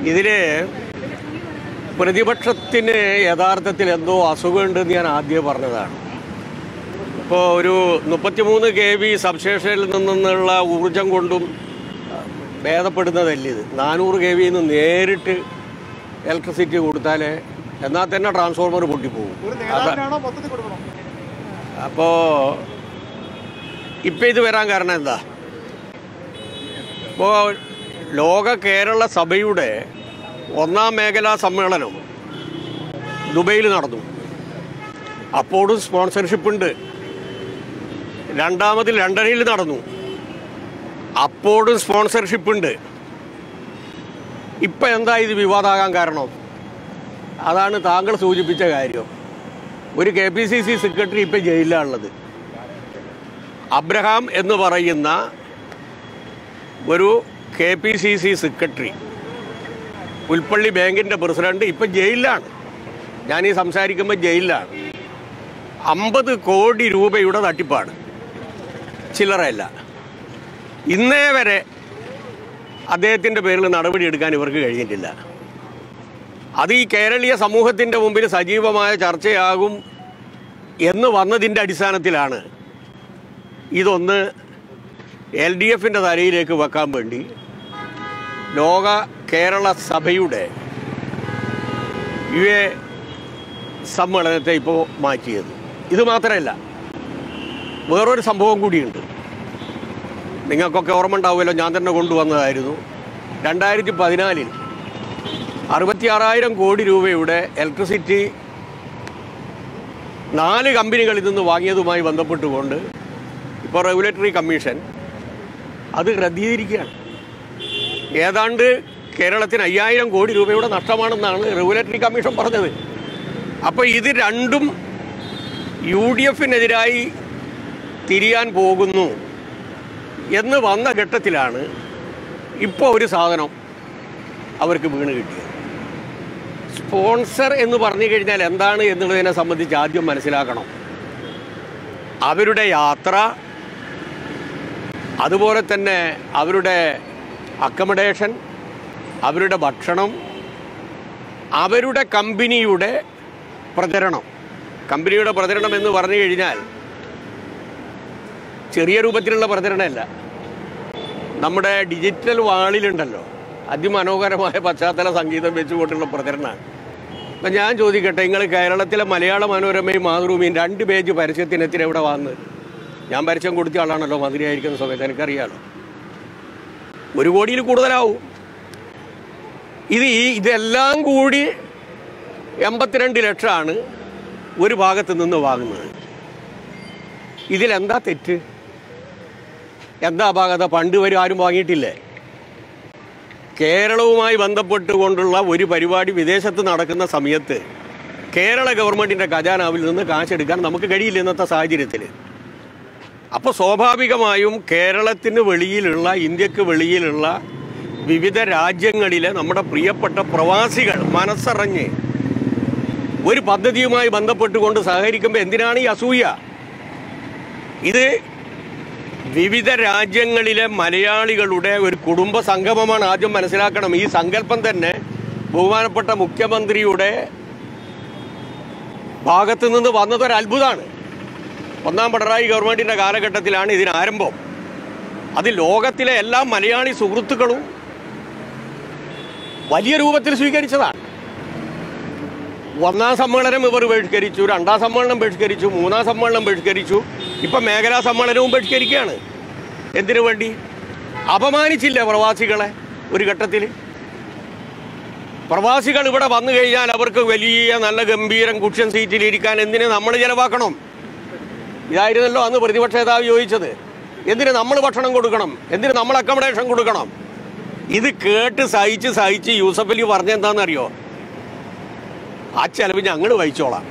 ഇതില് പ്രതിപക്ഷത്തിന് യഥാർത്ഥത്തിൽ എന്തോ അസുഖമുണ്ടെന്ന് ഞാൻ ആദ്യം പറഞ്ഞതാണ് ഇപ്പോൾ ഒരു മുപ്പത്തിമൂന്ന് കെ വി സബ്സ്റ്റേഷനിൽ നിന്നുള്ള ഊർജം കൊണ്ടും അഹ്, ഭേദപ്പെടുന്നതല്ല ഇത് നാനൂറ് കെ വിയിൽ നിന്ന് നേരിട്ട് ഇലക്ട്രിസിറ്റി കൊടുത്താൽ എന്നാൽ തന്നെ ട്രാൻസ്ഫോർമർ പൊട്ടിപ്പോകും ഒരു അതാ നേതാവിനാണോ മൊത്തത്തിൽ കൊടുക്കണം അപ്പോൾ ഇപ്പം ഇത് വരാൻ കാരണം എന്താ ഇപ്പോൾ ലോക കേരള സഭയുടെ ഒന്നാം മേഖലാ സമ്മേളനം ദുബൈയിൽ നടന്നു അപ്പോഴും സ്പോൺസർഷിപ്പ് ഉണ്ട് രണ്ടാമത് ലണ്ടനിൽ നടന്നു അപ്പോഴും സ്പോൺസർഷിപ്പ് ഉണ്ട് ഇപ്പം എന്താ ഇത് വിവാദമാകാൻ കാരണം അതാണ് താങ്കൾ സൂചിപ്പിച്ച കാര്യം ഒരു K P C C secretary ഇപ്പം ജയിലിലാണുള്ളത് അബ്രഹാം എന്ന് പറയുന്ന ഒരു K P C C secretary Pulpally ബാങ്കിൻ്റെ പ്രസിഡന്റ് ഇപ്പം ജയിലിലാണ് ഞാൻ ഈ സംസാരിക്കുമ്പോൾ ജയിലിലാണ് അമ്പത് കോടി രൂപയുടെ തട്ടിപ്പാണ് ചില്ലറയല്ല ഇന്നേ വരെ അദ്ദേഹത്തിൻ്റെ പേരിൽ നടപടിയെടുക്കാൻ ഇവർക്ക് കഴിഞ്ഞിട്ടില്ല അത് ഈ കേരളീയ സമൂഹത്തിൻ്റെ മുമ്പിൽ സജീവമായ ചർച്ചയാകും എന്ന് വന്നതിൻ്റെ അടിസ്ഥാനത്തിലാണ് ഇതൊന്ന് എൽ ഡി എഫിൻ്റെ തലയിലേക്ക് വെക്കാൻ വേണ്ടി ലോക കേരള സഭയുടെ യു എ സമ്മേളനത്തെ ഇപ്പോൾ മാറ്റിയത് ഇത് മാത്രമല്ല വേറൊരു സംഭവം കൂടിയുണ്ട് നിങ്ങൾക്കൊക്കെ ഓർമ്മ ഉണ്ടാവുമല്ലോ ഞാൻ തന്നെ കൊണ്ടുവന്നതായിരുന്നു രണ്ടായിരത്തി പതിനാലിൽ അറുപത്തിയാറായിരം കോടി രൂപയുടെ ഇലക്ട്രിസിറ്റി നാല് കമ്പനികളിൽ നിന്ന് വാങ്ങിയതുമായി ബന്ധപ്പെട്ടുകൊണ്ട് ഇപ്പോൾ റെഗുലേറ്ററി കമ്മീഷൻ അത് റദ്ദീകരിക്കുകയാണ് ഏതാണ്ട് കേരളത്തിന് അയ്യായിരം കോടി രൂപയുടെ നഷ്ടമാണെന്നാണ് റെഗുലേറ്ററി കമ്മീഷൻ പറഞ്ഞത് അപ്പോൾ ഇത് രണ്ടും യു ഡി എഫിനെതിരായി തിരിയാൻ പോകുന്നു എന്ന് വന്ന ഘട്ടത്തിലാണ് ഇപ്പോൾ ഒരു സാധനം അവർക്ക് വീണ് കിട്ടിയത് സ്പോൺസർ എന്ന് പറഞ്ഞു കഴിഞ്ഞാൽ എന്താണ് എന്നുള്ളതിനെ സംബന്ധിച്ച് ആദ്യം മനസ്സിലാക്കണം അവരുടെ യാത്ര അതുപോലെ തന്നെ അവരുടെ അക്കമഡേഷൻ അവരുടെ ഭക്ഷണം അവരുടെ കമ്പനിയുടെ പ്രചരണം കമ്പനിയുടെ പ്രചരണം എന്ന് പറഞ്ഞു കഴിഞ്ഞാൽ ചെറിയ രൂപത്തിലുള്ള പ്രചരണമല്ല നമ്മുടെ ഡിജിറ്റൽ വാളിലുണ്ടല്ലോ അതിമനോഹരമായ പശ്ചാത്തല സംഗീതം വെച്ചുകൊണ്ടുള്ള പ്രചരണമാണ് അപ്പം ഞാൻ ചോദിക്കട്ടെ നിങ്ങൾ കേരളത്തിലെ മലയാള മനോരമയും മാതൃഭൂമിയും രണ്ട് പേജ് പരസ്യത്തിനെത്തിരി ഇവിടെ വന്ന് ഞാൻ പരസ്യം കൊടുത്ത ആളാണല്ലോ മന്ത്രിയായിരിക്കുന്ന സമയത്ത് എനിക്കറിയാലോ ഒരു കോടിയിൽ കൂടുതലാവും ഇത് ഈ ഇതെല്ലാം കൂടി എൺപത്തിരണ്ട് ലക്ഷമാണ് ഒരു ഭാഗത്ത് നിന്ന് വാങ്ങുന്നത് ഇതിലെന്താ തെറ്റ് എന്താ അപാകത പണ്ട് വരെ ആരും വാങ്ങിയിട്ടില്ലേ കേരളവുമായി ബന്ധപ്പെട്ടുകൊണ്ടുള്ള ഒരു പരിപാടി വിദേശത്ത് നടക്കുന്ന സമയത്ത് കേരള ഗവൺമെൻറ്റിൻ്റെ ഖജാനാവിൽ നിന്ന് കാശെടുക്കാൻ നമുക്ക് കഴിയില്ല ഇന്നത്തെ സാഹചര്യത്തിൽ അപ്പോൾ സ്വാഭാവികമായും കേരളത്തിന് വെളിയിലുള്ള ഇന്ത്യക്ക് വെളിയിലുള്ള വിവിധ രാജ്യങ്ങളിലെ നമ്മുടെ പ്രിയപ്പെട്ട പ്രവാസികൾ മനസ്സറിഞ്ഞ് ഒരു പദ്ധതിയുമായി ബന്ധപ്പെട്ടുകൊണ്ട് സഹകരിക്കുമ്പോൾ എന്തിനാണ് ഈ അസൂയ ഇത് വിവിധ രാജ്യങ്ങളിലെ മലയാളികളുടെ ഒരു കുടുംബ സംഗമമാണ് ആദ്യം മനസ്സിലാക്കണം ഈ സങ്കല്പം തന്നെ ബഹുമാനപ്പെട്ട മുഖ്യമന്ത്രിയുടെ ഭാഗത്തു നിന്ന് വന്നതൊരു അത്ഭുതമാണ് ഒന്നാം പിണറായി ഗവൺമെന്റിന്റെ കാലഘട്ടത്തിലാണ് ഇതിന് ആരംഭം അത് ലോകത്തിലെ എല്ലാ മലയാളി സുഹൃത്തുക്കളും വലിയ രൂപത്തിൽ സ്വീകരിച്ചതാണ് ഒന്നാം സമ്മേളനം ഇവർ ബഹിഷ്കരിച്ചു രണ്ടാം സമ്മേളനം ബഹിഷ്കരിച്ചു മൂന്നാം സമ്മേളനം ബഹിഷ്കരിച്ചു ഇപ്പൊ മേഖലാ സമ്മേളനവും ബഹിഷ്കരിക്കുകയാണ് എന്തിനു വേണ്ടി അപമാനിച്ചില്ല പ്രവാസികളെ ഒരു ഘട്ടത്തിൽ പ്രവാസികൾ ഇവിടെ വന്നു കഴിഞ്ഞാൽ അവർക്ക് വലിയ നല്ല ഗംഭീരം കുഷ്യൻ സീറ്റിൽ ഇരിക്കാൻ എന്തിനു നമ്മൾ ചെലവാക്കണം ഇതായിരുന്നല്ലോ അന്ന് പ്രതിപക്ഷ നേതാവ് ചോദിച്ചത് എന്തിന് നമ്മൾ ഭക്ഷണം കൊടുക്കണം എന്തിന് നമ്മൾ അക്കോമഡേഷൻ കൊടുക്കണം ഇത് കേട്ട് സഹിച്ച് സഹിച്ച് യൂസഫ് അലി പറഞ്ഞെന്താണെന്നറിയോ ആ ചെലവ് ഞങ്ങൾ വഹിച്ചോളാം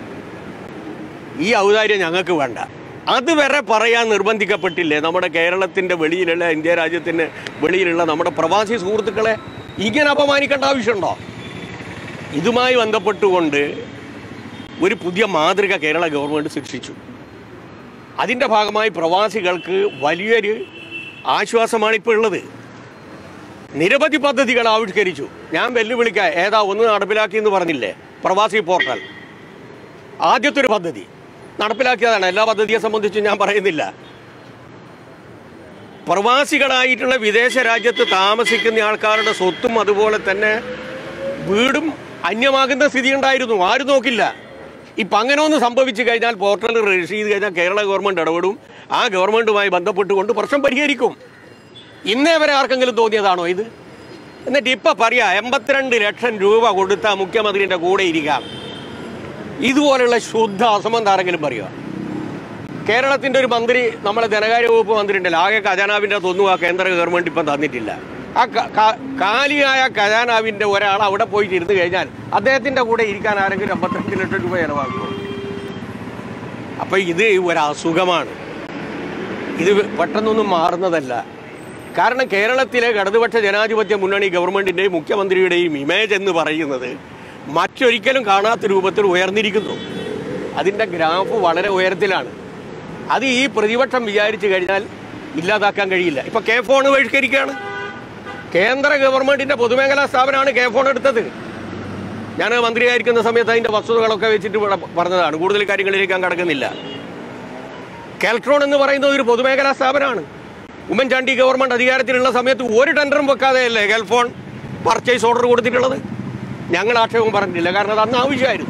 ഈ ഔദാര്യം ഞങ്ങൾക്ക് വേണ്ട അതുവരെ പറയാൻ നിർബന്ധിക്കപ്പെട്ടില്ലേ നമ്മുടെ കേരളത്തിൻ്റെ വെളിയിലുള്ള ഇന്ത്യ രാജ്യത്തിന് വെളിയിലുള്ള നമ്മുടെ പ്രവാസി സുഹൃത്തുക്കളെ ഇങ്ങനെ അപമാനിക്കേണ്ട ആവശ്യമുണ്ടോ ഇതുമായി ബന്ധപ്പെട്ടുകൊണ്ട് ഒരു പുതിയ മാതൃക കേരള ഗവൺമെൻറ് സൃഷ്ടിച്ചു അതിൻ്റെ ഭാഗമായി പ്രവാസികൾക്ക് വലിയൊരു ആശ്വാസമാണ് ഇപ്പോൾ ഉള്ളത് നിരവധി പദ്ധതികൾ ആവിഷ്കരിച്ചു ഞാൻ വെല്ലുവിളിക്കാം ഏതാ ഒന്ന് നടപ്പിലാക്കി എന്ന് പറഞ്ഞില്ലേ പ്രവാസി പോർട്ടൽ ആദ്യത്തെ ഒരു പദ്ധതി നടപ്പിലാക്കിയതാണ് എല്ലാ പദ്ധതിയെ സംബന്ധിച്ചും ഞാൻ പറയുന്നില്ല പ്രവാസികളായിട്ടുള്ള വിദേശ രാജ്യത്ത് താമസിക്കുന്ന ആൾക്കാരുടെ സ്വത്തും അതുപോലെ തന്നെ വീടും അന്യമാകുന്ന സ്ഥിതി ഉണ്ടായിരുന്നു ആരും നോക്കില്ല ഇപ്പം അങ്ങനെ ഒന്ന് സംഭവിച്ചു കഴിഞ്ഞാൽ പോർട്ടൽ രജിസ്റ്റർ ചെയ്ത് കഴിഞ്ഞാൽ കേരള ഗവൺമെൻറ് ഇടപെടും ആ ഗവൺമെൻറ്റുമായി ബന്ധപ്പെട്ടുകൊണ്ട് പ്രശ്നം പരിഹരിക്കും ഇന്നേ വരെ ആർക്കെങ്കിലും തോന്നിയതാണോ ഇത് എന്നിട്ട് ഇപ്പം പറയാ എൺപത്തിരണ്ട് ലക്ഷം രൂപ കൊടുത്ത മുഖ്യമന്ത്രിൻ്റെ കൂടെ ഇരിക്കാം ഇതുപോലുള്ള ശുദ്ധ അസംബന്ധം ആരെങ്കിലും പറയുക കേരളത്തിന്റെ ഒരു മന്ത്രി നമ്മളെ ധനകാര്യ വകുപ്പ് മന്ത്രി ഉണ്ടല്ലോ ആകെ ഖജാനാവിന്റെ തൊന്നും ആ കേന്ദ്ര ഗവൺമെന്റ് ഇപ്പം തന്നിട്ടില്ല ആ ക- ക- കാലിയായ ഖജാനാവിന്റെ ഒരാൾ അവിടെ പോയിട്ട് ഇരുന്ന് കഴിഞ്ഞാൽ അദ്ദേഹത്തിന്റെ കൂടെ ഇരിക്കാൻ ആരെങ്കിലും അമ്പത്തിരണ്ട് ലക്ഷം രൂപ ചെലവാക്കുമോ അപ്പൊ ഇത് ഒരു അസുഖമാണ് ഇത് പെട്ടെന്നൊന്നും മാറുന്നതല്ല കാരണം കേരളത്തിലെ ഇടതുപക്ഷ ജനാധിപത്യ മുന്നണി ഗവൺമെന്റിന്റെയും മുഖ്യമന്ത്രിയുടെയും ഇമേജ് എന്ന് പറയുന്നത് മറ്റൊരിക്കലും കാണാത്ത രൂപത്തിൽ ഉയർന്നിരിക്കുന്നു അതിന്റെ ഗ്രാഫ് വളരെ ഉയരത്തിലാണ് അത് ഈ പ്രതിപക്ഷം വിചാരിച്ചു കഴിഞ്ഞാൽ ഇല്ലാതാക്കാൻ കഴിയില്ല ഇപ്പൊ കെ ഫോൺ ബഹിഷ്കരിക്കുകയാണ് കേന്ദ്ര ഗവൺമെന്റിന്റെ പൊതുമേഖലാ സ്ഥാപനമാണ് കെ ഫോൺ എടുത്തത് ഞാൻ മന്ത്രിയായിരിക്കുന്ന സമയത്ത് അതിന്റെ വസ്തുതകളൊക്കെ വെച്ചിട്ട് ഇവിടെ പറഞ്ഞതാണ് കൂടുതൽ കാര്യങ്ങളിലേക്ക് ഞാൻ കടക്കുന്നില്ല കെൽട്രോൺ എന്ന് പറയുന്നത് ഒരു പൊതുമേഖലാ സ്ഥാപനമാണ് ഉമ്മൻചാണ്ടി ഗവൺമെന്റ് അധികാരത്തിലുള്ള സമയത്ത് ഒരു ടെൻഡറും വെക്കാതെയല്ലേ കെൽഫോൺ പർച്ചേസ് ഓർഡർ കൊടുത്തിട്ടുള്ളത് ഞങ്ങൾ ആക്ഷേപം പറഞ്ഞിട്ടില്ല കാരണം അത് അന്ന് ആവശ്യമായിരുന്നു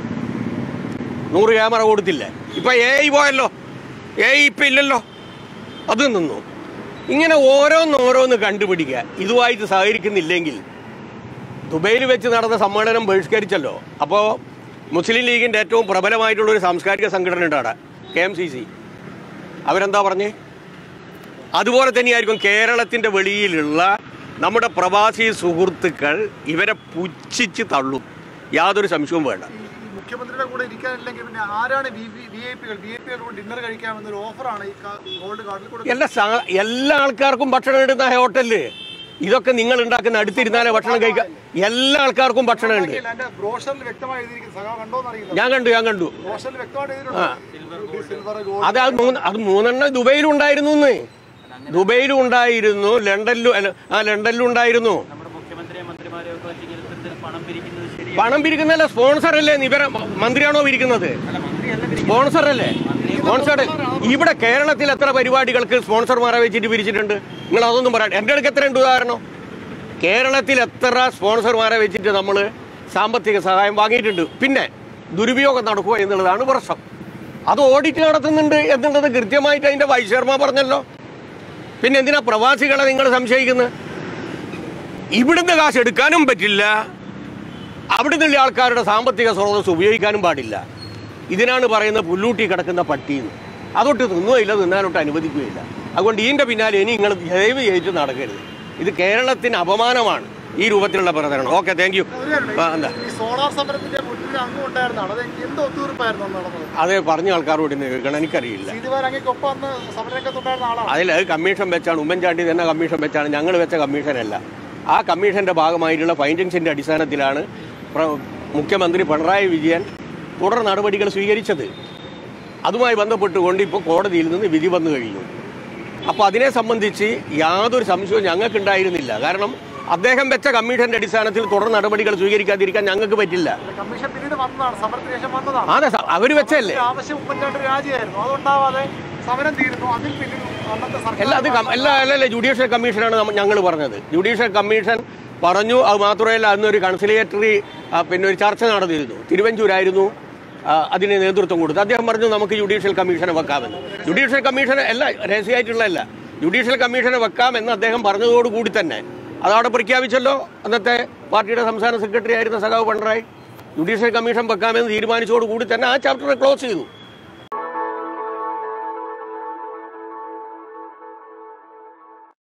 നൂറ് ക്യാമറ കൊടുത്തില്ല ഇപ്പൊ എ ഐ പോയല്ലോ എ ഐ ഇപ്പം ഇല്ലല്ലോ അത് നിന്നു ഇങ്ങനെ ഓരോന്ന് ഓരോന്ന് കണ്ടുപിടിക്കുക ഇതുമായിട്ട് സഹകരിക്കുന്നില്ലെങ്കിൽ ദുബൈയിൽ വെച്ച് നടന്ന സമ്മേളനം ബഹിഷ്കരിച്ചല്ലോ അപ്പോൾ മുസ്ലിം ലീഗിൻ്റെ ഏറ്റവും പ്രബലമായിട്ടുള്ള ഒരു സാംസ്കാരിക സംഘടന ഉണ്ട് അവിടെ കെ എം സി സി അവരെന്താ പറഞ്ഞേ അതുപോലെ തന്നെയായിരിക്കും കേരളത്തിൻ്റെ വെളിയിലുള്ള നമ്മുടെ പ്രവാസി സുഹൃത്തുക്കൾ ഇവരെ പുച്ഛിച്ച് തള്ളും യാതൊരു സംശയവും വേണ്ട ഈ മുഖ്യമന്ത്രിയുടെ കൂടെ ഇരിക്കാനില്ലെങ്കിൽ പിന്നെ ആരാണ് വി ഐ പികൾ വി ഐ പികളുടെ കൂടെ ഡിന്നർ കഴിക്കാമെന്നൊരു ഓഫറാണ് ഈ കാ- ഗോൾഡ് കാർഡിൽ കൊടുക്കുന്നത് എല്ലാ സാ- എല്ലാ ആൾക്കാർക്കും ഭക്ഷണം ഇടുന്ന ഹോട്ടലില് ഇതൊക്കെ നിങ്ങൾ ഉണ്ടാക്കുന്ന അടുത്തിരുന്നാലേ ഭക്ഷണം കഴിക്കാം എല്ലാ ആൾക്കാർക്കും ഭക്ഷണം ഉണ്ട് എന്റെ ബ്രോഷറിൽ വ്യക്തമായി എഴുതിയിരിക്കുന്നത് സഖാവ് കണ്ടോന്ന് അറിയില്ല ഞാൻ കണ്ടു ഞാൻ കണ്ടു ബ്രോഷറിൽ വ്യക്തമായിട്ട് എഴുതിയിട്ടുണ്ട് സിൽവർ ഗോൾഡ് അത് അത് മൂന്ന് അത് മൂന്നെണ്ണം ദുബൈയിലും ഉണ്ടായിരുന്നു എന്ന് ദുബൈയിലും ഉണ്ടായിരുന്നു ലണ്ടനിലും അല്ല, ആ ലണ്ടനിലും ഉണ്ടായിരുന്നു നമ്മുടെ മുഖ്യമന്ത്രിയെ മന്ത്രിമാരെ ഒക്കെ വെച്ച് ഇങ്ങനെ ഇത്തരത്തിൽ പണം പിരിക്കുന്നത് ശരി പണം പിരിക്കുന്നല്ല സ്പോൺസർ അല്ലേ ഇവരെ മന്ത്രിയാണോ പിരിക്കുന്നത് സ്പോൺസർ അല്ലേ സ്പോൺസർ ഇവിടെ കേരളത്തിൽ എത്ര പരിപാടികൾക്ക് സ്പോൺസർമാരെ വെച്ചിട്ട് പിരിച്ചിട്ടുണ്ട് നിങ്ങൾ അതൊന്നും പറയാം എൻ്റെ അടുക്ക് എത്രയുണ്ട് ഉദാഹരണം കേരളത്തിൽ എത്ര സ്പോൺസർമാരെ വെച്ചിട്ട് നമ്മൾ സാമ്പത്തിക സഹായം വാങ്ങിയിട്ടുണ്ട് പിന്നെ ദുരുപയോഗം നടക്കുക എന്നുള്ളതാണ് പ്രശ്നം അത് ഓഡിറ്റ് നടത്തുന്നുണ്ട് എന്നുള്ളത് കൃത്യമായിട്ട് അതിൻ്റെ വൈസ് ശർമ്മ പറഞ്ഞല്ലോ പിന്നെ എന്തിനാ പ്രവാസികളെ നിങ്ങൾ സംശയിക്കുന്നത് ഇവിടുന്ന് കാശ് എടുക്കാനും പറ്റില്ല അവിടെ നിന്നുള്ള ആൾക്കാരുടെ സാമ്പത്തിക സ്രോതസ് ഉപയോഗിക്കാനും പാടില്ല ഇതിനാണ് പറയുന്നത് പുല്ലൂട്ടി കിടക്കുന്ന പട്ടിന്ന് അതൊട്ട് തിന്നുകയില്ല തിന്നാനൊട്ട് അനുവദിക്കുകയില്ല അതുകൊണ്ട് ഇതിൻ്റെ പിന്നാലെ ഇനി നിങ്ങൾ ദയവ് ചെയ്തിട്ട് നടക്കരുത് ഇത് കേരളത്തിന് അപമാനമാണ് ഈ രൂപത്തിലുള്ള പ്രചരണം ഓക്കെ താങ്ക് യു ഒരു കാര്യം ആ, എന്താ ഈ സോളാർ സമരത്തിന്റെ മുന്നിൽ അങ്ങ് ഉണ്ടായിരുന്നതാണ് അത് എന്ത് ഒത്തുതീർപ്പായിരുന്നു അന്ന് നടന്നത് അത് പറഞ്ഞ ആൾക്കാരോട് ഇന്ന് കേൾക്കണം എനിക്കറിയില്ല സീതുവാർ അങ്ങേക്കൊപ്പം അന്ന് സമരരംഗത്തുണ്ടായിരുന്ന ആളാണ് അതിൽ അത് കമ്മീഷൻ വെച്ചാണ് ഉമ്മൻചാണ്ടി തന്നെ കമ്മീഷൻ വെച്ചാണ് ഞങ്ങൾ വെച്ച കമ്മീഷനല്ല ആ കമ്മീഷന്റെ ഭാഗമായിട്ടുള്ള ഫൈൻഡിങ്സിന്റെ അടിസ്ഥാനത്തിലാണ് പ്ര- മുഖ്യമന്ത്രി പിണറായി വിജയൻ തുടർ നടപടികൾ സ്വീകരിച്ചത് അതുമായി ബന്ധപ്പെട്ടുകൊണ്ട് ഇപ്പോൾ കോടതിയിൽ നിന്ന് വിധി വന്നു കഴിഞ്ഞു അപ്പോൾ അതിനെ സംബന്ധിച്ച് യാതൊരു സംശയവും ഞങ്ങൾക്കുണ്ടായിരുന്നില്ല കാരണം അദ്ദേഹം വെച്ച കമ്മീഷന്റെ അടിസ്ഥാനത്തിൽ തുടർ നടപടികൾ സ്വീകരിക്കാതിരിക്കാൻ ഞങ്ങൾക്ക് പറ്റില്ല കമ്മീഷൻ പിന്നീട് വന്നതാണ് സമരത്തിന് ശേഷം വന്നതാണ് അതെ അവർ വെച്ചല്ലേ ഈ ആവശ്യം ഉമ്മൻചാണ്ടി രാജിയായിരുന്നു അതുണ്ടാവാതെ സമരം തീരുന്നു അതിൽ പിന്നിൽ അന്നത്തെ അല്ല അത് കം- അല്ല അല്ല അല്ല ജുഡീഷ്യൽ കമ്മീഷനാണ് ഞങ്ങൾ പറഞ്ഞത് ജുഡീഷ്യൽ കമ്മീഷൻ പറഞ്ഞു അത് മാത്രമല്ല അന്നൊരു കൺസിലേറ്ററി ആ, പിന്നെ ഒരു ചർച്ച നടന്നിരുന്നു തിരുവഞ്ചൂരായിരുന്നു ആ, അതിന് നേതൃത്വം കൊടുത്തത് അദ്ദേഹം പറഞ്ഞു നമുക്ക് ജുഡീഷ്യൽ കമ്മീഷനെ വെക്കാമെന്ന് ജുഡീഷ്യൽ കമ്മീഷൻ അല്ല രഹസ്യമായിട്ടുള്ളതല്ല ജുഡീഷ്യൽ കമ്മീഷനെ വെക്കാമെന്ന് അദ്ദേഹം പറഞ്ഞതോടുകൂടി തന്നെ അതവിടെ പ്രഖ്യാപിച്ചല്ലോ അന്നത്തെ പാർട്ടിയുടെ സംസ്ഥാന സെക്രട്ടറി ആയിരുന്ന സഖാവ് പിണറായി ജുഡീഷ്യൽ കമ്മീഷൻ വെക്കാമെന്ന് തീരുമാനിച്ചതോടുകൂടി തന്നെ ആ ചാപ്റ്റർ ക്ലോസ് ചെയ്തു